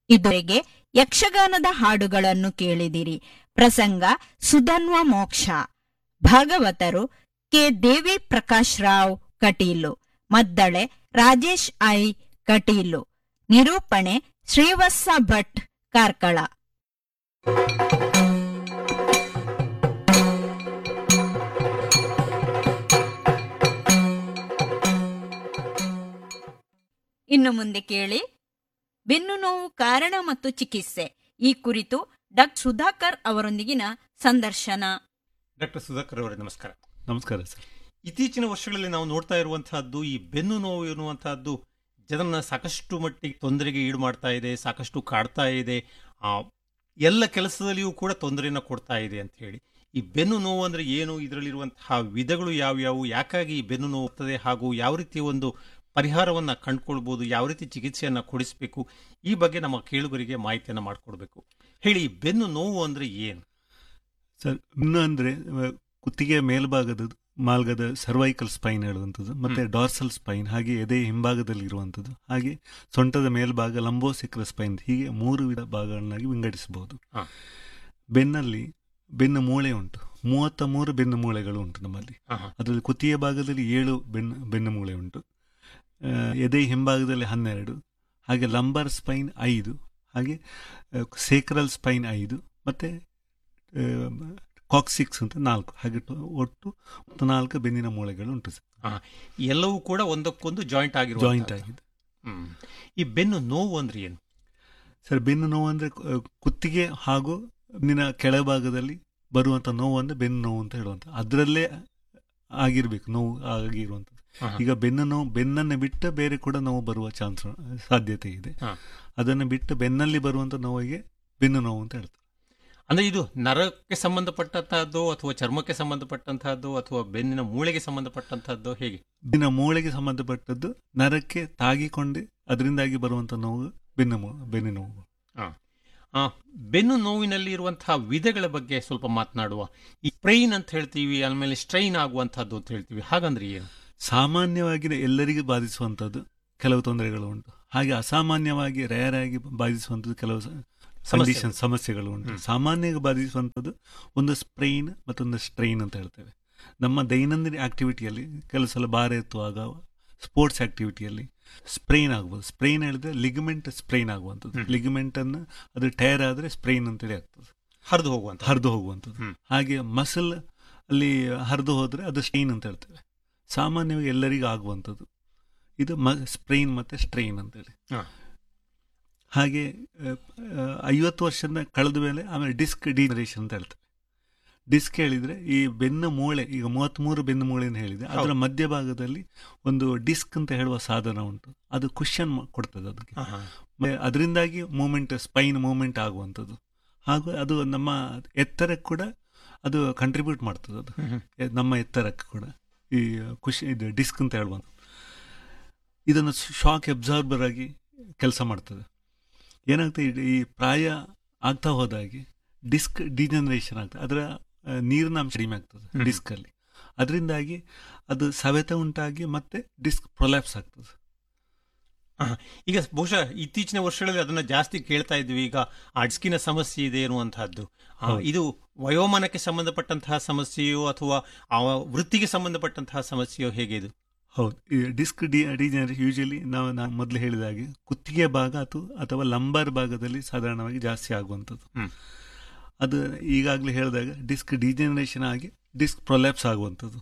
ಇದುವರೆಗೆ ಯಕ್ಷಗಾನದ ಹಾಡುಗಳನ್ನು ಕೇಳಿದಿರಿ ಪ್ರಸಂಗ ಸುಧನ್ವ ಮೋಕ್ಷ ಭಾಗವತರು ಕೆ ದೇವಿ ಪ್ರಕಾಶ್ ರಾವ್ ಕಟೀಲು ಮದ್ದಳೆ ರಾಜೇಶ್ ಐ ಕಟೀಲು ನಿರೂಪಣೆ ಶ್ರೀವತ್ಸ ಭಟ್ ಕಾರ್ಕಳ ಇನ್ನು ಮುಂದೆ ಕೇಳಿ ಬೆನ್ನು ನೋವು ಕಾರಣ ಮತ್ತು ಚಿಕಿತ್ಸೆ ಈ ಕುರಿತು ಡಾಕ್ಟರ್ ಸುಧಾಕರ್ ಅವರೊಂದಿಗಿನ ಸಂದರ್ಶನ ಡಾಕ್ಟರ್ ಸುಧಾಕರ್ ಅವರೇ ನಮಸ್ಕಾರ ನಮಸ್ಕಾರ ಸರ್ ಇತ್ತೀಚಿನ ವರ್ಷಗಳಲ್ಲಿ ನಾವು ನೋಡ್ತಾ ಇರುವಂತಹದ್ದು ಈ ಬೆನ್ನು ನೋವು ಎನ್ನುವಂತಹದ್ದು ಜನರನ್ನ ಸಾಕಷ್ಟು ಮಟ್ಟಿಗೆ ತೊಂದರೆಗೆ ಈಡು ಮಾಡ್ತಾ ಇದೆ ಸಾಕಷ್ಟು ಕಾಡ್ತಾ ಇದೆ ಆ, ಎಲ್ಲ ಕೆಲಸದಲ್ಲಿಯೂ ಕೂಡ ತೊಂದರೆಯನ್ನು ಕೊಡ್ತಾ ಇದೆ ಅಂತ ಹೇಳಿ ಈ ಬೆನ್ನು ನೋವು ಅಂದ್ರೆ ಏನು ಇದರಲ್ಲಿರುವಂತಹ ವಿಧಗಳು ಯಾವ್ಯಾವು ಯಾಕಾಗಿ ಈ ಬೆನ್ನು ನೋವು ಆಗ್ತದೆ ಹಾಗೂ ಯಾವ ರೀತಿಯ ಒಂದು ಪರಿಹಾರವನ್ನ ಕಂಡುಕೊಳ್ಬಹುದು ಯಾವ ರೀತಿ ಚಿಕಿತ್ಸೆಯನ್ನ ಕೊಡಿಸಬೇಕು ಈ ಬಗ್ಗೆ ನಮ್ಮ ಕೇಳುಗರಿಗೆ ಮಾಹಿತಿಯನ್ನ ಮಾಡಿಕೊಡ್ಬೇಕು ಹೇಳಿ ಈ ಬೆನ್ನು ನೋವು ಅಂದ್ರೆ ಏನು ಸರ್ ಇನ್ನು ಅಂದರೆ ಕುತ್ತಿಗೆಯ ಮೇಲ್ಭಾಗದ ಮಾಲ್ಗದ ಸರ್ವೈಕಲ್ ಸ್ಪೈನ್ ಹೇಳುವಂಥದ್ದು ಮತ್ತೆ ಡಾರ್ಸಲ್ ಸ್ಪೈನ್ ಹಾಗೆ ಎದೆ ಹಿಂಭಾಗದಲ್ಲಿ ಇರುವಂಥದ್ದು ಹಾಗೆ ಸೊಂಟದ ಮೇಲ್ಭಾಗ ಲಂಬೋಸಿಕ್ರ ಸ್ಪೈನ್ ಹೀಗೆ ಮೂರು ವಿಧ ಭಾಗಗಳನ್ನಾಗಿ ವಿಂಗಡಿಸಬಹುದು ಹಾ. ಬೆನ್ನಲ್ಲಿ ಬೆನ್ನು ಮೂಳೆ ಉಂಟು ಮೂವತ್ತ ಮೂರು ಬೆನ್ನು ಮೂಳೆಗಳು ಉಂಟು ನಮ್ಮಲ್ಲಿ ಆಹಾ. ಅದರಲ್ಲಿ ಕುತ್ತಿಗೆ ಭಾಗದಲ್ಲಿ ಏಳು ಬೆನ್ನು ಬೆನ್ನು ಮೂಳೆ ಉಂಟು ಆ, ಎದೆ ಹಿಂಭಾಗದಲ್ಲಿ ಹನ್ನೆರಡು ಹಾಗೆ ಲಂಬರ್ ಸ್ಪೈನ್ ಐದು ಹಾಗೆ ಸೇಕ್ರಲ್ ಸ್ಪೈನ್ ಐದು ಮತ್ತೆ ಕಾಕ್ಸಿಕ್ಸ್ ಅಂತ ನಾಲ್ಕು ಹಾಗೆ ಟೊ- ಒಟ್ಟು ನಾಲ್ಕು ಬೆನ್ನಿನ ಮೂಳೆಗಳು ಉಂಟು ಸರ್ ಎಲ್ಲವೂ ಕೂಡ ಒಂದಕ್ಕೊಂದು ಜಾಯಿಂಟ್ ಆಗಿರುವ ಜಾಯಿಂಟ್ ಆಗಿದೆ ಹ್ಮ್. ಈ ಬೆನ್ನು ನೋವು ಅಂದ್ರೆ ಏನು ಸರ್ ಬೆನ್ನು ನೋವು ಅಂದರೆ ಕುತ್ತಿಗೆ ಹಾಗೂ ಬೆನ್ನಿನ ಕೆಳಭಾಗದಲ್ಲಿ ಬರುವಂಥ ನೋವು ಅಂದರೆ ಬೆನ್ನು ನೋವು ಅಂತ ಹೇಳುವಂಥ ಅದರಲ್ಲೇ ಆಗಿರ್ಬೇಕು ನೋವು ಆಗಿರುವಂಥದ್ದು ಆಹಾ. ಈಗ ಬೆನ್ನು ನೋವು ಬೆನ್ನನ್ನು ಬಿಟ್ಟು ಬೇರೆ ಕೂಡ ನೋವು ಬರುವ ಚಾನ್ಸ್ ಸಾಧ್ಯತೆ ಇದೆ ಹಾ. ಅದನ್ನು ಬಿಟ್ಟು ಬೆನ್ನಲ್ಲಿ ಬರುವಂಥ ನೋವಿಗೆ ಬೆನ್ನು ನೋವು ಅಂತ ಹೇಳ್ತಾರೆ ಅಂದ್ರೆ ಇದು ನರಕ್ಕೆ ಸಂಬಂಧಪಟ್ಟಂತಹದ್ದು ಅಥವಾ ಚರ್ಮಕ್ಕೆ ಸಂಬಂಧಪಟ್ಟಂತಹದ್ದು ಅಥವಾ ಬೆನ್ನಿನ ಮೂಳೆಗೆ ಸಂಬಂಧಪಟ್ಟಂತಹದ್ದು ಹೇಗೆ ಬೆನ್ನಿನ ಮೂಳೆಗೆ ಸಂಬಂಧಪಟ್ಟದ್ದು ನರಕ್ಕೆ ತಾಗಿಕೊಂಡೆ ಅದರಿಂದಾಗಿ ಬರುವಂಥ ನೋವು ಬೆನ್ನು ಮೂ- ಬೆನ್ನು ನೋವು ಆ, ಬೆನ್ನು ನೋವಿನಲ್ಲಿ ಇರುವಂತಹ ವಿಧಗಳ ಬಗ್ಗೆ ಸ್ವಲ್ಪ ಮಾತನಾಡುವ ಈ ಸ್ಟ್ರೈನ್ ಅಂತ ಹೇಳ್ತೀವಿ ಆಮೇಲೆ ಸ್ಟ್ರೈನ್ ಆಗುವಂತಹದ್ದು ಅಂತ ಹೇಳ್ತೀವಿ ಹಾಗಂದ್ರೆ ಏನು ಸಾಮಾನ್ಯವಾಗಿ ಎಲ್ಲರಿಗೂ ಬಾಧಿಸುವಂಥದ್ದು ಕೆಲವು ತೊಂದರೆಗಳು ಉಂಟು ಹಾಗೆ ಅಸಾಮಾನ್ಯವಾಗಿ ರೇರ್ ಆಗಿ ಬಾಧಿಸುವಂಥದ್ದು ಕೆಲವು ಕಂಡೀಷನ್ ಸಮಸ್ಯೆಗಳು ಉಂಟು ಹ್ಮ್. ಸಾಮಾನ್ಯವಾಗಿ ಬಾಧಿಸುವಂಥದ್ದು ಒಂದು ಸ್ಪ್ರೈನ್ ಮತ್ತೊಂದು ಸ್ಟ್ರೈನ್ ಅಂತ ಹೇಳ್ತೇವೆ ನಮ್ಮ ದೈನಂದಿನ ಆಕ್ಟಿವಿಟಿಯಲ್ಲಿ ಕೆಲವು ಸಲ ಭಾರ ಎತ್ತುವಾಗ ಸ್ಪೋರ್ಟ್ಸ್ ಆಕ್ಟಿವಿಟಿಯಲ್ಲಿ ಸ್ಪ್ರೈನ್ ಆಗ್ಬೋದು ಸ್ಪ್ರೈನ್ ಹೇಳಿದ್ರೆ ಲಿಗಮೆಂಟ್ ಸ್ಪ್ರೈನ್ ಆಗುವಂಥದ್ದು ಹ್ಮ್. ಲಿಗಮೆಂಟ್ ಅನ್ನು ಅದು ಟೈರ್ ಆದರೆ ಸ್ಪ್ರೈನ್ ಅಂತೇಳಿ ಆಗ್ತದೆ ಹರಿದು ಹೋಗುವಂತ ಹರಿದು ಹೋಗುವಂಥದ್ದು ಹ್ಮ್. ಹಾಗೆ ಮಸಲ್ ಅಲ್ಲಿ ಹರಿದು ಹೋದ್ರೆ ಅದು ಸ್ಟ್ರೈನ್ ಅಂತ ಹೇಳ್ತೇವೆ ಸಾಮಾನ್ಯವಾಗಿ ಎಲ್ಲರಿಗೂ ಆಗುವಂಥದ್ದು ಇದು ಮ ಸ್ಪ್ರೈನ್ ಮತ್ತೆ ಸ್ಟ್ರೈನ್ ಅಂತೇಳಿ ಹಾ. ಹಾಗೆ ಐವತ್ತು ವರ್ಷದ ಕಳೆದ ಮೇಲೆ ಆಮೇಲೆ ಡಿಸ್ಕ್ ಡಿನರೇಷನ್ ಅಂತ ಹೇಳ್ತೇವೆ ಡಿಸ್ಕ್ ಹೇಳಿದ್ರೆ ಈ ಬೆನ್ನು ಮೂಳೆ ಈಗ ಮೂವತ್ತ್ಮೂರು ಬೆನ್ನು ಮೂಳೆ ಅಂತ ಹೇಳಿದೆ ಅದರ ಹೌದು. ಮಧ್ಯಭಾಗದಲ್ಲಿ ಒಂದು ಡಿಸ್ಕ್ ಅಂತ ಹೇಳುವ ಸಾಧನ ಉಂಟು ಅದು ಕುಶನ್ ಕೊಡ್ತದೆ ಅದಕ್ಕೆ ಆಹಾ. ಮ- ಅದರಿಂದಾಗಿ ಮೂಮೆಂಟ್ ಸ್ಪೈನ್ ಮೂಮೆಂಟ್ ಆಗುವಂಥದ್ದು ಹಾಗೂ ಅದು ನಮ್ಮ ಎತ್ತರಕ್ಕೆ ಕೂಡ ಅದು ಕಂಟ್ರಿಬ್ಯೂಟ್ ಮಾಡ್ತದೆ ಅದು ಹ್ಮ್, ಹ್ಮ್. ಎ- ನಮ್ಮ ಎತ್ತರಕ್ಕೆ ಕೂಡ ಈ ಖುಷಿ ಇದು ಡಿಸ್ಕ್ ಅಂತ ಹೇಳ್ಬೋದು ಇದನ್ನು ಶಾಕ್ ಅಬ್ಸಾರ್ಬರ್ ಆಗಿ ಕೆಲಸ ಮಾಡ್ತದೆ ಏನಾಗ್ತದೆ ಈ- ಈ ಪ್ರಾಯ ಆಗ್ತಾ ಹೋದಾಗೆ ಡಿಸ್ಕ್ ಡಿಜನರೇಷನ್ ಆಗ್ತದೆ ಅದರ ಆ, ನೀರಿನ ಅಂಶ ಕಡಿಮೆ ಆಗ್ತದೆ ಹ್ಮ್. ಡಿಸ್ಕಲ್ಲಿ ಅದರಿಂದಾಗಿ ಅದು ಸವೆತ ಉಂಟಾಗಿ ಮತ್ತೆ ಡಿಸ್ಕ್ ಪ್ರೊಲ್ಯಾಪ್ಸ್ ಆಗ್ತದೆ ಆಹಾ. ಈಗ ಬಹುಶಃ ಇತ್ತೀಚಿನ ವರ್ಷಗಳಲ್ಲಿ ಅದನ್ನ ಜಾಸ್ತಿ ಕೇಳ್ತಾ ಇದ್ವಿ ಈಗ ಆ ಡಿಸ್ಕಿನ ಸಮಸ್ಯೆ ಇದೆ ಎನ್ನುವಂತಹದ್ದು ಆ, ಹೌದು. ಇದು ವಯೋಮಾನಕ್ಕೆ ಸಂಬಂಧಪಟ್ಟಂತಹ ಸಮಸ್ಯೆಯೋ ಅಥವಾ ಆ ವೃತ್ತಿಗೆ ಸಂಬಂಧಪಟ್ಟಂತಹ ಸಮಸ್ಯೆಯೋ ಹೇಗೆ ಇದು ಹೌದು ಈ ಡಿಸ್ಕ್ ಡಿ ಡಿಜನರೇಷನ್ ಯೂಶಲಿ ನಾವು ನಾನು ಮೊದಲು ಹೇಳಿದ ಹಾಗೆ ಕುತ್ತಿಗೆ ಭಾಗ ಅಥವಾ ಅಥವಾ ಲಂಬಾರ್ ಭಾಗದಲ್ಲಿ ಸಾಧಾರಣವಾಗಿ ಜಾಸ್ತಿ ಆಗುವಂಥದ್ದು ಹ್ಮ್. ಅದು ಈಗಾಗಲೇ ಹೇಳಿದಾಗ ಡಿಸ್ಕ್ ಡಿಜನರೇಷನ್ ಆಗಿ ಡಿಸ್ಕ್ ಪ್ರೊಲ್ಯಾಪ್ಸ್ ಆಗುವಂಥದ್ದು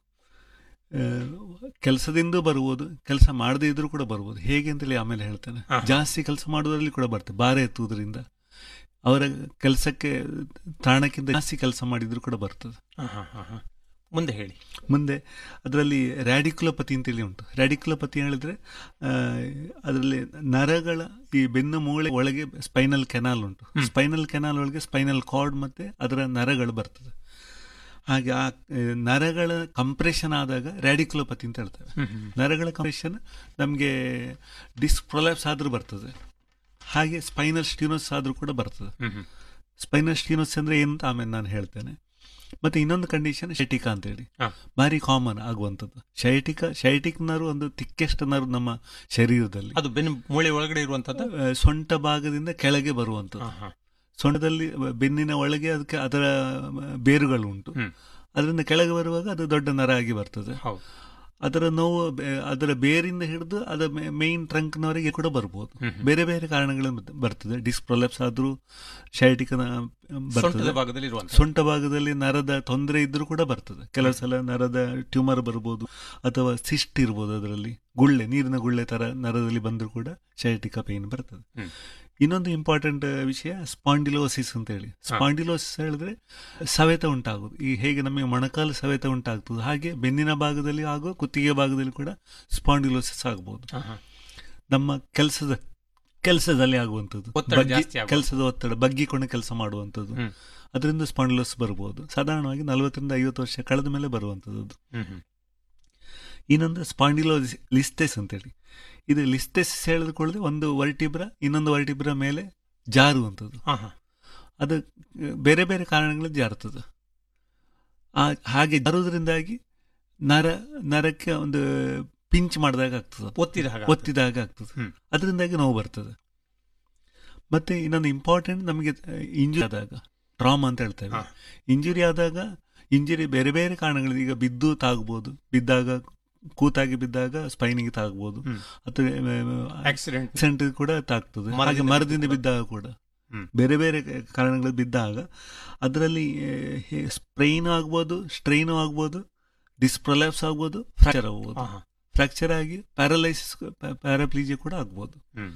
ಕೆಲಸದಿಂದ ಬರ್ಬೋದು ಕೆಲಸ ಮಾಡದೇ ಇದ್ರೂ ಕೂಡ ಬರ್ಬೋದು ಹೇಗೆ ಅಂತೇಳಿ ಆಮೇಲೆ ಹೇಳ್ತಾನೆ ಹಾ. ಜಾಸ್ತಿ ಕೆಲಸ ಮಾಡೋದ್ರಲ್ಲಿ ಕೂಡ ಬರ್ತದೆ ಭಾರ ಎತ್ತುವುದರಿಂದ ಅವರ ಕೆಲಸಕ್ಕೆ ತಾಣಕ್ಕಿಂತ ಜಾಸ್ತಿ ಕೆಲಸ ಮಾಡಿದ್ರು ಕೂಡ ಬರ್ತದೆ ಆಹಾ, ಆಹಾ. ಮುಂದೆ ಹೇಳಿ ಮುಂದೆ ಅದರಲ್ಲಿ ರ್ಯಾಡಿಕ್ಯುಲೋಪತಿ ಅಂತೇಳಿ ಉಂಟು ರ್ಯಾಡಿಕ್ಯುಲೋಪತಿ ಹೇಳಿದ್ರೆ ಅದರಲ್ಲಿ ನರಗಳ ಈ ಬೆನ್ನು ಮೂಳೆ ಒಳಗೆ ಸ್ಪೈನಲ್ ಕೆನಾಲ್ ಉಂಟು ಹ್ಮ್. ಸ್ಪೈನಲ್ ಕೆನಾಲ್ ಒಳಗೆ ಸ್ಪೈನಲ್ ಕಾರ್ಡ್ ಮತ್ತೆ ಅದರ ನರಗಳು ಬರ್ತದೆ ಹಾಗೆ ಆ ಆ, ನರಗಳ ಕಂಪ್ರೆಷನ್ ಆದಾಗ ರ್ಯಾಡಿಕ್ಯುಲೋಪತಿ ಅಂತ ಹೇಳ್ತೇವೆ ಹ್ಮ್, ಹ್ಮ್. ನರಗಳ ಕಂಪ್ರೆಷನ್ ನಮಗೆ ಡಿಸ್ಕ್ ಪ್ರೊಲ್ಯಾಪ್ಸ್ ಆದ್ರೂ ಬರ್ತದೆ ಹಾಗೆ ಸ್ಪೈನಲ್ ಸ್ಟೀನೋಸ್ ಆದ್ರೂ ಕೂಡ ಬರ್ತದೆ ಹ್ಮ್, ಹ್ಮ್. ಸ್ಪೈನಲ್ ಸ್ಟೀನೋಸ್ ಅಂದ್ರೆ ಏನು ಅಂತ ಆಮೇಲೆ ನಾನು ಹೇಳ್ತೇನೆ ಮತ್ತೆ ಇನ್ನೊಂದು ಕಂಡೀಷನ್ ಶೈಟಿಕ ಅಂತೇಳಿ ಹಾ. ಭಾರಿ ಕಾಮನ್ ಆಗುವಂಥದ್ದು ಶೈಟಿಕ ಶೈಟಿಕ್ ನರು ಒಂದು ತಿಕ್ಕೆಸ್ಟ್ ನರು ನಮ್ಮ ಶರೀರದಲ್ಲಿ ಅದು ಬೆನ್ನು ಮೂಳೆ ಒಳಗಡೆ ಇರುವಂತದ್ದು ಆ, ಸೊಂಟ ಭಾಗದಿಂದ ಕೆಳಗೆ ಬರುವಂಥದ್ದು ಸೊಂಟದಲ್ಲಿ ಬೆನ್ನಿನ ಒಳಗೆ ಅದಕ್ಕೆ ಅದರ ಬೇರುಗಳು ಉಂಟು ಹ್ಮ್. ಅದರಿಂದ ಕೆಳಗೆ ಬರುವಾಗ ಅದು ದೊಡ್ಡ ನರ ಆಗಿ ಬರ್ತದೆ ಹೌದು ಅದರ ನೋವು ಬೆ- ಅದರ ಬೇರಿಂದ ಹಿಡಿದು ಅದರ ಮೇನ್ ಟ್ರಂಕ್ನವರೆಗೆ ಕೂಡ ಬರ್ಬೋದು ಹ್ಮ್ ಹ್ಮ್. ಬೇರೆ ಬೇರೆ ಕಾರಣಗಳಿಂದ ಬರ್ತದೆ ಡಿಸ್ಪ್ರೊಲೆಪ್ಸ್ ಆದ್ರೂ ಶೈಟಿಕನ ಸೊಂಟದ ಬರ್ತದೆ ಭಾಗದಲ್ಲಿ ಇರುವಂತ ಸೊಂಟ ಭಾಗದಲ್ಲಿ ನರದ ತೊಂದರೆ ಇದ್ರೂ ಕೂಡ ಬರ್ತದೆ ಕೆಲವು ಸಲ ನರದ ಟ್ಯೂಮರ್ ಬರ್ಬೋದು ಅಥವಾ ಸಿಸ್ಟ್ ಇರ್ಬೋದು ಅದರಲ್ಲಿ ಗುಳ್ಳೆ ನೀರಿನ ಗುಳ್ಳೆ ತರ ನರದಲ್ಲಿ ಬಂದರೂ ಕೂಡ ಶೈಟಿಕ ಪೇನ್ ಬರ್ತದೆ ಹ್ಮ್. ಇನ್ನೊಂದು ಇಂಪಾರ್ಟೆಂಟ್ ವಿಷಯ ಸ್ಪಾಂಡಿಲೋಸಿಸ್ ಅಂತ ಹೇಳಿ ಸ್ಪಾಂಡಿಲೋಸಿಸ್ ಹೇಳಿದ್ರೆ ಸವೆತ ಉಂಟಾಗೋದು ಈ ಹೇಗೆ ನಮಗೆ ಮೊಣಕಾಲು ಸವೆತ ಉಂಟಾಗ್ತದೆ ಹಾಗೆ ಬೆನ್ನಿನ ಭಾಗದಲ್ಲಿ ಹಾಗೂ ಕುತ್ತಿಗೆ ಭಾಗದಲ್ಲಿ ಕೂಡ ಸ್ಪಾಂಡಿಲೋಸಿಸ್ ಆಗ್ಬೋದು ನಮ್ಮ ಕೆಲಸದ ಕೆಲಸದಲ್ಲಿ ಆಗುವಂಥದ್ದು ಒತ್ತಡ ಬಗ್ಗಿ- ಜಾಸ್ತಿ ಆಗುವುದು. ಕೆಲಸದ ಒತ್ತಡ ಬಗ್ಗಿಕೊಂಡು ಕೆಲಸ ಮಾಡುವಂಥದ್ದು ಹ್ಮ್. ಅದರಿಂದ ಸ್ಪಾಂಡಿಲೋಸ್ ಬರ್ಬೋದು ಸಾಧಾರಣವಾಗಿ ನಲವತ್ತರಿಂದ ಐವತ್ತು ವರ್ಷ ಕಳೆದ ಮೇಲೆ ಬರುವಂಥದ್ದು ಅದು. ಇನ್ನೊಂದು ಸ್ಪಾಂಡಿಲೋ ಲಿಸ್ಟೆಸ್ ಅಂತೇಳಿ ಇದು ಲಿಸ್ಟೆಸ್ ಹೇಳಿದುಕೊಳ್ಳದೆ ಒಂದು ವರ್ಟಿಬ್ರ ಇನ್ನೊಂದು ವರ್ಟಿಬ್ರ ಮೇಲೆ ಜಾರುವಂಥದ್ದು ಅದು ಅಹ್, ಬೇರೆ ಬೇರೆ ಕಾರಣಗಳಿಂದ ಜಾರುತ್ತದೆ ಆ ಹಾಗೆ ಜಾರುವುದರಿಂದಾಗಿ ನರ ನರಕ್ಕೆ ಒಂದು ಪಿಂಚ್ ಮಾಡಿದಾಗ ಆಗ್ತದೆ ಅದು. ಒತ್ತಿದ ಹಾಗೆ ಒತ್ತಿದಾಗ ಆಗ್ತದೆ ಹ್ಮ್. ಅದರಿಂದಾಗಿ ನೋವು ಬರ್ತದೆ ಮತ್ತೆ ಇನ್ನೊಂದು ಇಂಪಾರ್ಟೆಂಟ್ ನಮಗೆ ಇಂಜುರಿ ಆದಾಗ ಟ್ರಾಮಾ ಅಂತ ಹೇಳ್ತೇವೆ ಹಾ. ಇಂಜುರಿ ಆದಾಗ ಇಂಜುರಿ ಬೇರೆ ಬೇರೆ ಕಾರಣಗಳು ಈಗ ಬಿದ್ದು ತಾಗ್ಬೋದು ಬಿದ್ದಾಗ ಕೂತಾಗಿ ಬಿದ್ದಾಗ ಸ್ಪೈನಿಗೆ ತಾಗ್ಬೋದು ಹ್ಮ್. ಅಥವಾ ಆಕ್ಸಿಡೆಂಟ್ ಆಕ್ಸಿಡೆಂಟ್ ಕೂಡ ತಾಗ್ತದೆ ಹಾಗೆ ಮರದಿಂದ ಮರದಿಂದ ಬಿದ್ದು ಬಿದ್ದಾಗ ಕೂಡ ಹ್ಮ್. ಬೇರೆ ಬೇರೆ ಕಾರಣಗಳು ಬಿದ್ದಾಗ ಅದರಲ್ಲಿ ಸ್ಪ್ರೈನ್ ಆಗ್ಬೋದು ಸ್ಟ್ರೈನು ಆಗ್ಬೋದು ಡಿಸ್ಪ್ರೊಲ್ಯಾಪ್ಸ್ ಆಗ್ಬೋದು ಫ್ರಾಕ್ಚರ್ ಆಗ್ಬೋದು ಫ್ರಾಕ್ಚರ್ ಆಗಿ ಪ್ಯಾರಲೈಸಿಸ್ ಪ್ಯಾರಾಪ್ಲೀಜಿಯಾ ಕೂಡ ಆಗ್ಬೋದು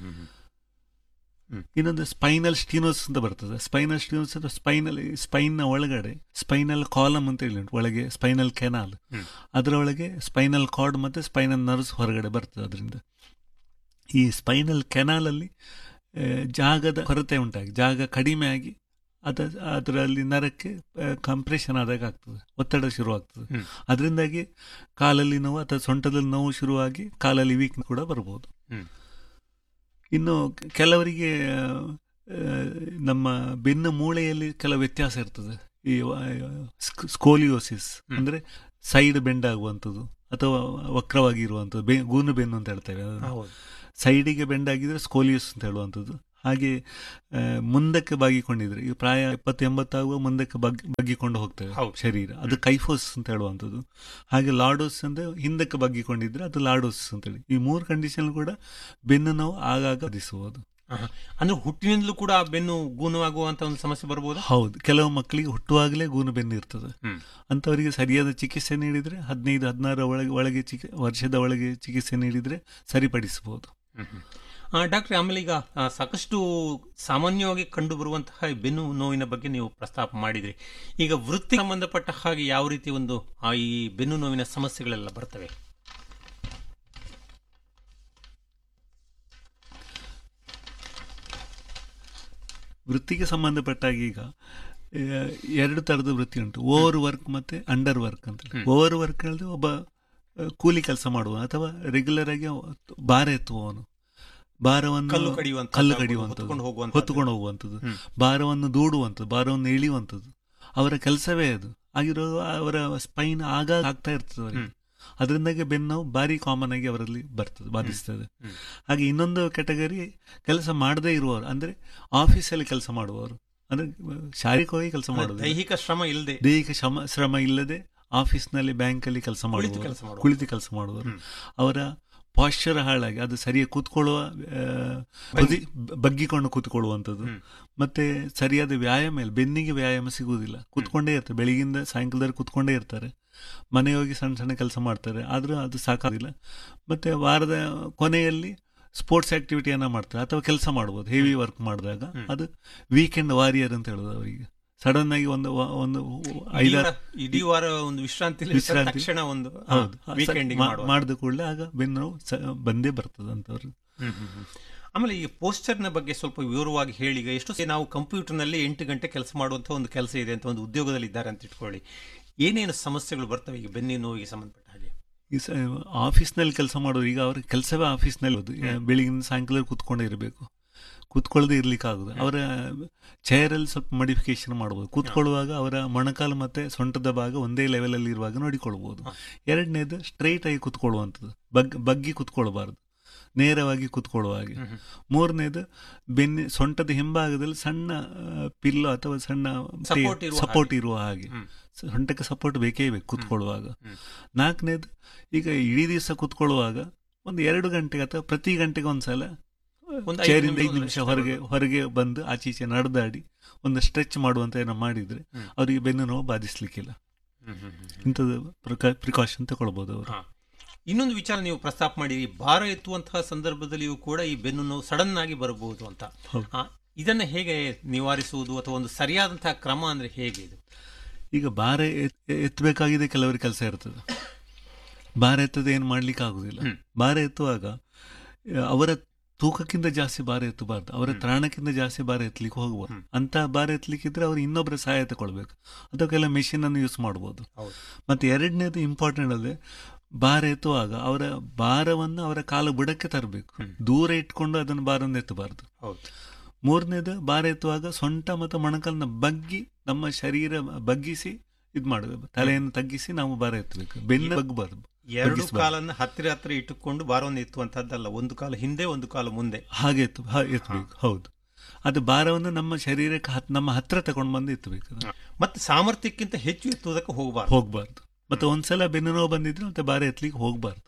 ಇನ್ನೊಂದು ಸ್ಪೈನಲ್ ಸ್ಟೀನೋಸ್ ಅಂತ ಬರ್ತದೆ ಸ್ಪೈನಲ್ ಸ್ಟೀನೋಸ್ ಅಂದ್ರೆ ಸ್ಪೈನಲ್ ಸ್ಪೈನ್ ನ ಒಳಗಡೆ ಸ್ಪೈನಲ್ ಕಾಲಮ್ ಅಂತ ಹೇಳಿ ಉಂಟು ಒಳಗೆ ಸ್ಪೈನಲ್ ಕೆನಾಲ್ ಹ್ಮ್. ಅದರೊಳಗೆ ಸ್ಪೈನಲ್ ಕಾರ್ಡ್ ಮತ್ತೆ ಸ್ಪೈನಲ್ ನರ್ವ್ಸ್ ಹೊರಗಡೆ ಬರ್ತದೆ ಅದರಿಂದ ಈ ಸ್ಪೈನಲ್ ಕೆನಾಲ್ ಅಲ್ಲಿ ಆ, ಜಾಗದ ಕೊರತೆ ಉಂಟಾಗಿ ಜಾಗ ಕಡಿಮೆ ಆಗಿ ಅದ ಅದರಲ್ಲಿ ನರಕ್ಕೆ ಕಂಪ್ರೆಷನ್ ಆದಾಗ ಆಗ್ತದೆ ಒತ್ತಡ ಶುರುವಾಗ್ತದೆ ಹ್ಮ್. ಅದರಿಂದಾಗಿ ಕಾಲಲ್ಲಿ ನೋವು ಅಥವಾ ಸೊಂಟದಲ್ಲಿ ನೋವು ಶುರುವಾಗಿ ಕಾಲಲ್ಲಿ ವೀಕ್ ಕೂಡ ಬರ್ಬೋದು ಹ್ಮ್. ಇನ್ನು ಕೆಲವರಿಗೆ ಆ, ನಮ್ಮ ಬೆನ್ನು ಮೂಳೆಯಲ್ಲಿ ಕೆಲವು ವ್ಯತ್ಯಾಸ ಇರ್ತದೆ ಈ ಸ್ಕೋಲಿಯೋಸಿಸ್ ಹ್ಮ್. ಅಂದ್ರೆ ಸೈಡ್ ಬೆಂಡ್ ಆಗುವಂಥದ್ದು ಅಥವಾ ವಕ್ರವಾಗಿ ಇರುವಂಥದ್ದು ಬೆ ಗೂನು ಬೆನ್ನು ಅಂತ ಹೇಳ್ತೇವೆ ಅದನ್ನ. ಹೌದು ಸೈಡಿಗೆ ಬೆಂಡ್ ಆಗಿದ್ರೆ ಸ್ಕೋಲಿಯಸ್ ಅಂತ ಹೇಳುವಂಥದ್ದು ಹಾಗೆ ಆ, ಮುಂದಕ್ಕೆ ಬಾಗಿಕೊಂಡಿದ್ರೆ ಈ ಪ್ರಾಯ ಎಪ್ಪತ್ತು ಎಂಬತ್ತಾಗುವ ಮುಂದಕ್ಕೆ ಬಗ್ ಬಗ್ಗಿಕೊಂಡು ಹೋಗ್ತೇವೆ ಹೌದು. ಶರೀರ ಅದು ಕೈಫೋಸ್ ಅಂತ ಹೇಳುವಂಥದ್ದು ಹಾಗೆ ಲಾಡೋಸ್ ಅಂದ್ರೆ ಹಿಂದಕ್ಕೆ ಬಗ್ಗಿಕೊಂಡಿದ್ರೆ ಅದು ಲಾಡೋಸ್ ಅಂತೇಳಿ ಈ ಮೂರು ಕಂಡೀಷನ್ ಕೂಡ ಬೆನ್ನು ನೋವು ಆಗಾಗ ಬಾಧಿಸುವುದು ಆಹಾ. ಅಂದ್ರೆ ಹುಟ್ಟಿನಿಂದಲೂ ಕೂಡ ಆ ಬೆನ್ನು ಗೂನವಾಗುವಂತ ಒಂದು ಸಮಸ್ಯೆ ಬರ್ಬೋದಾ ಹೌದು ಕೆಲವು ಮಕ್ಕಳಿಗೆ ಹುಟ್ಟುವಾಗಲೇ ಗೂನು ಬೆನ್ನು ಇರ್ತದೆ ಹ್ಮ್. ಅಂಥವರಿಗೆ ಸರಿಯಾದ ಚಿಕಿತ್ಸೆ ನೀಡಿದ್ರೆ ಹದಿನೈದು ಹದಿನಾರ ಒಳಗೆ ಒಳಗೆ ಚಿಕಿ ವರ್ಷದ ಒಳಗೆ ಚಿಕಿತ್ಸೆ ನೀಡಿದ್ರೆ ಸರಿಪಡಿಸಬಹುದು ಡಾಕ್ಟ್ರೆ ಆಮೇಲೆ ಈಗ ಆ, ಸಾಕಷ್ಟು ಸಾಮಾನ್ಯವಾಗಿ ಕಂಡು ಬರುವಂತಹ ಈ ಬೆನ್ನು ನೋವಿನ ಬಗ್ಗೆ ನೀವು ಪ್ರಸ್ತಾಪ ಮಾಡಿದ್ರಿ ಈಗ ವೃತ್ತಿ ಸಂಬಂಧಪಟ್ಟ ಹಾಗೆ ಯಾವ ರೀತಿ ಒಂದು ಆ, ಈ ಬೆನ್ನು ನೋವಿನ ಸಮಸ್ಯೆಗಳೆಲ್ಲ ಬರ್ತವೆ ವೃತ್ತಿಗೆ ಸಂಬಂಧಪಟ್ಟಾಗ ಈಗ ಆ, ಎರಡು ತರದ ವೃತ್ತಿ ಉಂಟು ಓವರ್ ವರ್ಕ್ ಮತ್ತೆ ಅಂಡರ್ ವರ್ಕ್ ಅಂತ ಹ್ಮ್. ಓವರ್ ವರ್ಕ್ ಹೇಳಿದ್ರೆ ಒಬ್ಬ ಆ, ಕೂಲಿ ಕೆಲಸ ಮಾಡುವ ಅಥವಾ ರೆಗ್ಯುಲರ್ ಆಗಿ ಭಾರ ಎತ್ತುವವನು ಭಾರವನ್ನು ಕಲ್ಲು ಕಡಿಯುವಂತ ಕಲ್ಲು ಕಡಿಯುವಂಥದ್ದು ಹೊತ್ಕೊಂಡು ಹೋಗುವಂತ ಹೊತ್ತುಕೊಂಡು ಹೋಗುವಂಥದ್ದು ಹ್ಮ್. ಭಾರವನ್ನು ದೂಡುವಂಥದ್ದು ಭಾರವನ್ನು ಎಳೆಯುವಂಥದ್ದು ಅವರ ಕೆಲಸವೇ ಅದು ಆಗಿರೋ ಅವರ ಸ್ಪೈನ್ ಆಗ ಆಗ್ತಾ ಇರ್ತದೆ ಅವರಿಗೆ ಹ್ಮ್. ಅದರಿಂದಾಗಿ ಬೆನ್ನು ಭಾರಿ ಕಾಮನ್ ಆಗಿ ಅವರಲ್ಲಿ ಬರ್ತದೆ ಬಾಧಿಸ್ತದೆ ಹ್ಮ್. ಹಾಗೆ ಇನ್ನೊಂದು ಕೆಟಗರಿ ಕೆಲಸ ಮಾಡದೇ ಇರುವವರು ಅಂದ್ರೆ ಆಫೀಸಲ್ಲಿ ಕೆಲಸ ಮಾಡುವವರು ಅಂದ್ರೆ ಶಾರೀರಿಕವಾಗಿ ಕೆಲಸ ಮಾಡೋದು ದೈಹಿಕ ಶ್ರಮ ಇಲ್ಲದೆ ದೈಹಿಕ ಶ್ರಮ ಶ್ರಮ ಇಲ್ಲದೆ ಆಫೀಸ್ನಲ್ಲಿ ಬ್ಯಾಂಕಲ್ಲಿ ಕೆಲಸ ಕುಳಿತು ಮಾಡುವವರು ಕೆಲಸ ಮಾಡುವ ಕುಳಿತು ಕೆಲಸ ಮಾಡುವವರು ಹ್ಮ್. ಅವರ ಪಾಶ್ಚರ್ ಹಾಳಾಗಿ ಅದು ಸರಿಯಾಗಿ ಕೂತ್ಕೊಳ್ಳುವ ಆ, ಬದಿ ಬಗ್ಗಿಕೊಂಡು ಕೂತ್ಕೊಳ್ಳುವಂಥದ್ದು ಹ್ಮ್. ಮತ್ತೆ ಸರಿಯಾದ ವ್ಯಾಯಾಮ ಇಲ್ಲ ಬೆನ್ನಿಗೆ ವ್ಯಾಯಾಮ ಸಿಗುವುದಿಲ್ಲ ಕೂತ್ಕೊಂಡೇ ಇರ್ತಾರೆ ಬೆಳಿಗ್ಗಿಂದ ಸಾಯಂಕಾಲದವರೆಗೆ ಕೂತ್ಕೊಂಡೇ ಇರ್ತಾರೆ ಮನೆ ಹೋಗಿ ಸಣ್ಣ ಸಣ್ಣ ಕೆಲಸ ಮಾಡ್ತಾರೆ ಆದ್ರೂ ಅದು ಸಾಕಾಗಿಲ್ಲ ಮತ್ತೆ ವಾರದ ಕೊನೆಯಲ್ಲಿ ಸ್ಪೋರ್ಟ್ಸ್ ಆಕ್ಟಿವಿಟಿಯನ್ನ ಮಾಡ್ತಾರೆ ಅಥವಾ ಕೆಲಸ ಮಾಡ್ಬೋದು ಹೆವಿ ವರ್ಕ್ ಮಾಡಿದಾಗ ಹ್ಮ್. ಅದು ವೀಕೆಂಡ್ ವಾರಿಯರ್ ಅಂತ ಹೇಳೋದು ಅವರಿಗೆ ಸಡನ್ ಆಗಿ ಒಂದು ವ- ಒಂದು ಇಡೀ ಐದಾರು ವಾರ- ಇಡೀ ವಾರ ಒಂದು ವಿಶ್ರಾಂತಿ ವಿಶ್ರಾಂತಿ. ತಕ್ಷಣ ಒಂದು ಹೌದು ವೀಕೆಂಡ್ ಮಾಡಿದ ಕೂಡಲೇ ಆಗ ಬೆನ್ನು ನೋವು ಸ- ಬಂದೇ ಬರ್ತದೆ ಅಂತವ್ರು ಆಮೇಲೆ ಈ ಪೋಸ್ಟರ್ ನ ಬಗ್ಗೆ ಸ್ವಲ್ಪ ವಿವರವಾಗಿ ಹೇಳಿ ಈಗ ಎಷ್ಟು ಸಲ ನಾವು ಕಂಪ್ಯೂಟರ್ ನಲ್ಲಿ ಎಂಟು ಗಂಟೆ ಕೆಲಸ ಮಾಡುವಂತ ಒಂದು ಕೆಲಸ ಇದೆ ಅಂತ ಒಂದು ಉದ್ಯೋಗದಲ್ಲಿ ಇದ್ದಾರೆ ಅಂತ ಇಟ್ಕೊಳ್ಳಿ ಏನೇನು ಸಮಸ್ಯೆಗಳು ಬರ್ತವೆ ಈಗ ಬೆನ್ನಿನ ನೋವಿಗೆ ಸಂಬಂಧಪಟ್ಟ ಹಾಗೆ ಈ ಆಫೀಸ್ನಲ್ಲಿ ಕೆಲಸ ಮಾಡೋರು ಈಗ ಅವ್ರ ಕೆಲಸವೇ ಆಫೀಸ್ನಲ್ಲಿ ಹೋದು ಹ್ಮ್. ಬೆಳಿಗಿನ ಸಾಯಂಕಾಲ ಕೂತ್ಕೊಂಡೇ ಇರಬೇಕು ಕೂತ್ಕೊಳ್ಳದೆ ಇರ್ಲಿಕ್ಕೆ ಆಗುದು ಅವರ ಚೇರಲ್ಲಿ ಸ್ವಲ್ಪ ಮಾಡಿಫಿಕೇಶನ್ ಮಾಡ್ಬೋದು ಕೂತ್ಕೊಳ್ಳುವಾಗ ಅವರ ಮೊಣಕಾಲು ಮತ್ತೆ ಸೊಂಟದ ಭಾಗ ಒಂದೇ ಲೆವೆಲಲ್ಲಿ ಇರುವಾಗ ನೋಡಿಕೊಳ್ಬೋದು ಹ. ಎರಡನೇದು ಸ್ಟ್ರೈಟ್ ಆಗಿ ಕೂತ್ಕೊಳ್ಳುವಂಥದ್ದು ಬಗ್ ಬಗ್ಗಿ ಕೂತ್ಕೊಳ್ಬಾರ್ದು ನೇರವಾಗಿ ಕೂತ್ಕೊಳ್ಳುವ ಹಾಗೆ ಹ್ಮ್ ಹ್ಮ್. ಮೂರನೇದು ಬೆನ್ನಿ ಸೊಂಟದ ಹಿಂಭಾಗದಲ್ಲಿ ಸಣ್ಣ ಪಿಲ್ಲೋ ಅಥವಾ ಸಣ್ಣ Support ಇರುವ ಸಪೋರ್ಟ್ ಹಾಗೆ. ಇರುವ ಹಾಗೆ ಹ್ಮ್. ಸೊಂಟಕ್ಕೆ ಸಪೋರ್ಟ್ ಬೇಕೇ ಬೇಕು ಕೂತ್ಕೊಳ್ಳುವಾಗ ಹ್ಮ್. ನಾಲ್ಕನೇದು ಈಗ ಇಡೀ ದಿವಸ ಕೂತ್ಕೊಳ್ಳುವಾಗ ಒಂದು ಎರಡು ಗಂಟೆಗೆ ಅಥವಾ ಪ್ರತಿ ಗಂಟೆಗೆ ಒಂದ್ಸಲ ಒಂದು ಐದು ಚೇರಿಂದ ನಿಮಿಷ ಐದು ನಿಮಿಷ rest ಹೊರಗೆ ಹೊರಗೆ ಬಂದು ಆಚೆ ಈಚೆ ನಡೆದಾಡಿ ಒಂದು ಸ್ಟ್ರೆಚ್ ಮಾಡುವಂತ ಏನೋ ಮಾಡಿದ್ರೆ ಹ್ಮ್. ಅವರಿಗೆ ಬೆನ್ನು ನೋವು ಬಾಧಿಸ್ಲಿಕ್ಕಿಲ್ಲ ಹ್ಮ್ ಹ್ಮ್ ಹ್ಮ್ ಹ್ಮ್. ಇಂಥದ್ದು ಪ್ರಿಕಾಷನ್ ತಗೊಳ್ಬೋದು ಅವರು ಹಾ. ಇನ್ನೊಂದು ವಿಚಾರ ನೀವು ಪ್ರಸ್ತಾಪ ಮಾಡಿರಿ ಭಾರ ಎತ್ತುವಂತಹ ಸಂದರ್ಭದಲ್ಲಿಯೂ ಕೂಡ ಈ ಬೆನ್ನು ನೋವು ಸಡನ್ ಆಗಿ ಬರಬಹುದು ಅಂತ ಹೌದು. ಆ, ಇದನ್ನ ಹೇಗೆ ನಿವಾರಿಸುವುದು ಅಥವಾ ಒಂದು ಸರಿಯಾದಂತಹ ಕ್ರಮ ಅಂದ್ರೆ ಹೇಗೆ ಇದು ಈಗ ಭಾರ ಎತ್- ಎತ್ತಬೇಕಾಗಿದೆ ಕೆಲವರಿಗೆ ಕೆಲಸ ಇರ್ತದೆ ಭಾರ ಎತ್ತದ ಏನು ಮಾಡ್ಲಿಕ್ಕೆ ಆಗುದಿಲ್ಲ ಹ್ಮ್. ಭಾರ ಎತ್ತುವಾಗ ಆ, ಅವರ ತೂಕಕ್ಕಿಂತ ಜಾಸ್ತಿ ಭಾರ ಎತ್ತಬಾರ್ದು ಅವರ ಹ್ಮ್. ತ್ರಾಣಕ್ಕಿಂತ ಜಾಸ್ತಿ ಭಾರ ಎತ್ತಲಿಕ್ಕೆ ಹೋಗಬಾರ್ದು ಹ್ಮ್. ಅಂತ ಭಾರ ಎತ್ತಲಿಕ್ಕಿದ್ರೆ ಅವ್ರು ಇನ್ನೊಬ್ಬರ ಸಹಾಯ ತಗೊಳ್ಬೇಕು ಅಥವಾ ಕೆಲ ಮೆಷಿನ್ ಅನ್ನು ಯೂಸ್ ಮಾಡ್ಬೋದು ಹೌದು ಮತ್ತೆ ಎರಡನೇದು ಇಂಪಾರ್ಟೆಂಟ್ ಅದೇ ಭಾರ ಎತ್ತುವಾಗ ಅವರ ಭಾರವನ್ನು ಅವರ ಕಾಲು ಬುಡಕ್ಕೆ ತರಬೇಕು ಹ್ಮ್. ದೂರ ಇಟ್ಕೊಂಡು ಅದನ್ನು ಭಾರವನ್ನು ಎತ್ತಬಾರ್ದು ಹೌದು ಮೂರನೇದು ಭಾರ ಎತ್ತುವಾಗ ಸೊಂಟ ಮತ್ತು ಮೊಣಕಾಲನ್ನ ಬಗ್ಗಿ ನಮ್ಮ ಶರೀರ ಬಗ್ಗಿಸಿ ಇದು ಮಾಡಬೇಕು ತಲೆಯನ್ನು ತಗ್ಗಿಸಿ ನಾವು ಭಾರ ಎತ್ತಬೇಕು ಬೆನ್ನು ಬಗ್ಗಬಾರ್ದು ಎರಡು ಬಗ್ಗಿಸ್ಬಾರ್ದು. ಕಾಲನ್ನ ಹತ್ತಿರ ಹತ್ತಿರ ಇಟ್ಟುಕೊಂಡು ಭಾರವನ್ನು ಎತ್ತುವಂತಹದ್ದಲ್ಲ ಒಂದು ಕಾಲ ಹಿಂದೆ ಒಂದು ಕಾಲ ಮುಂದೆ ಹಾಗೆ ಎತ್ತು ಹಾ- ಎತ್ತಬೇಕು ಹೌದು ಅದು ಭಾರವನ್ನು ನಮ್ಮ ಶರೀರಕ್ಕೆ ಹತ್- ನಮ್ಮ ಹತ್ರ ತಗೊಂಡು ಬಂದು ಎತ್ತಬೇಕು ಅದನ್ನ. ಮತ್ತೆ ಸಾಮರ್ಥ್ಯಕ್ಕಿಂತ ಹೆಚ್ಚು ಎತ್ತುವುದಕ್ಕೆ ಹೋಗಬಾರ್ದು ಹೋಗ್ಬಾರ್ದು ಮತ್ತೆ ಒಂದ್ಸಲ ಬೆನ್ನು ನೋವು ಬಂದಿದ್ರೆ ಮತ್ತೆ ಭಾರ ಎತ್ತಲಿಕ್ಕೆ ಹೋಗ್ಬಾರ್ದು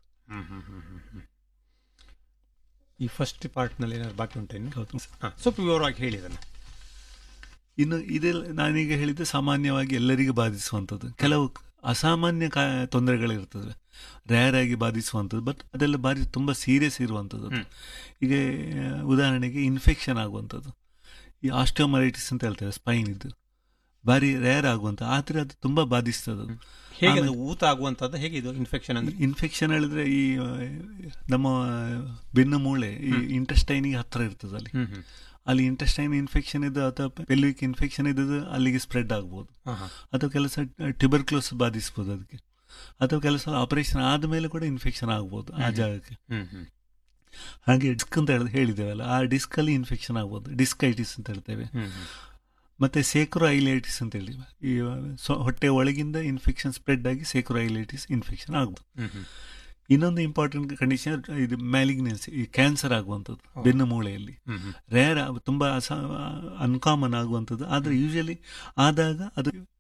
ಈ ಫಸ್ಟ್ ಪಾರ್ಟ್ ನಲ್ಲಿ ಏನಾದ್ರು ಬಾಕಿ ಉಂಟಾ ಇನ್ನು ಹೌದು. ಹಾ, ಸ್ವಲ್ಪ ವಿವರವಾಗಿ ಹೇಳಿ ಅದನ್ನ ಇನ್ನು ಇದೆಲ್ಲ ನಾನೀಗ ಹೇಳಿದ್ದು ಸಾಮಾನ್ಯವಾಗಿ ಎಲ್ಲರಿಗೂ ಬಾಧಿಸುವಂಥದ್ದು ಕೆಲವು ಅಸಾಮಾನ್ಯ ಕಾ ತೊಂದರೆಗಳಿರ್ತದೆ ರೇರ್ ಆಗಿ ಬಾಧಿಸುವಂಥದ್ದು ಬಟ್ ಅದೆಲ್ಲ ಬಾರಿ ತುಂಬ ಸೀರಿಯಸ್ ಇರುವಂಥದ್ದು ಅದು. ಹ್ಮ್. ಈಗ ಆ, ಉದಾಹರಣೆಗೆ ಇನ್ಫೆಕ್ಷನ್ ಆಗುವಂಥದ್ದು ಈ ಆಸ್ಟಿಯೋಮರೈಟಿಸ್ ಅಂತ ಹೇಳ್ತೇವೆ ಸ್ಪೈನ್ ಇದು ಭಾರಿ ರೇರ್ ಆಗುವಂಥ ಆದರೆ ಅದು ತುಂಬ ಬಾಧಿಸ್ತದೆ ಅದು ಹೇಗೆ ಅದು ಆಮೇಲೆ- ಊತ ಆಗುವಂತದ್ದು ಹೇಗೆ ಇದು ಇನ್ಫೆಕ್ಷನ್ ಅಂದ್ರೆ ಇನ್ಫೆಕ್ಷನ್ ಹೇಳಿದ್ರೆ ಈ ಆ, ನಮ್ಮ ಬೆನ್ನು ಮೂಳೆ ಈ ಹ್ಮ್. ಇಂಟೆಸ್ಟೈನಿಗೆ ಹತ್ರ ಇರ್ತದೆ ಅಲ್ಲಿ ಹ್ಮ್ ಹ್ಮ್ ಅಲ್ಲಿ ಇಂಟೆಸ್ಟೈನ್ ಇನ್ಫೆಕ್ಷನ್ ಇದು ಅಥವಾ ಪೆಲ್ವಿಕ್ ಇನ್ಫೆಕ್ಷನ್ ಇದ್ದದ್ದು ಅಲ್ಲಿಗೆ ಸ್ಪ್ರೆಡ್ ಆಗ್ಬೋದು ಹಾ, ಹಾ. ಅಥವಾ ಕೆಲಸ ಟ್ಯೂಬರ್ಕ್ಲೋಸ್ ಬಾಧಿಸ್ಬೋದು ಅದಕ್ಕೆ ಅಥವಾ ಕೆಲಸ ಆಪರೇಷನ್ ಆದಮೇಲೆ ಕೂಡ ಇನ್ಫೆಕ್ಷನ್ ಆಗ್ಬೋದು ಆ ಹ್ಮ್. ಜಾಗಕ್ಕೆ ಹ್ಮ್ ಹ್ಮ್ ಹಾಗೆ ಡಿಸ್ಕ್ ಅಂತ ಹೇಳಿ ಹೇಳಿದ್ದೇವಲ್ಲ ಆ ಡಿಸ್ಕ್ ಅಲ್ಲಿ ಇನ್ಫೆಕ್ಷನ್ ಆಗ್ಬೋದು ಡಿಸ್ಕೈಟಿಸ್ ಅಂತ ಹೇಳ್ತೇವೆ ಹ್ಮ್ ಹ್ಮ್ ಮತ್ತೆ ಸೇಕ್ರೋ ಐಲೈಟಿಸ್ ಅಂತ ಹೇಳಿ ಈ ಸೊ- ಹೊಟ್ಟೆ ಒಳಗಿಂದ ಇನ್ಫೆಕ್ಷನ್ ಸ್ಪ್ರೆಡ್ ಆಗಿ ಸೇಕ್ರೋ ಐಲೈಟಿಸ್ ಇನ್ಫೆಕ್ಷನ್ ಆಗ್ಬೋದು ಹ್ಮ್ ಹ್ಮ್ ಇನ್ನೊಂದು ಇಂಪಾರ್ಟೆಂಟ್ ಕಂಡೀಷನ್ ಇದು ಮ್ಯಾಲಿಗ್ನೆನ್ಸಿ ಈ ಕ್ಯಾನ್ಸರ್ ಆಗುವಂಥದ್ದು ಹೌದು. ಬೆನ್ನು ಮೂಳೆಯಲ್ಲಿ ಹ್ಮ್ ಹ್ಮ್ ರೇರ್ ತುಂಬ ಅಸ ಅನ್ಕಾಮನ್ ಆಗುವಂಥದ್ದು ಆದರೆ ಯೂಶಲಿ ಆದಾಗ ಅದು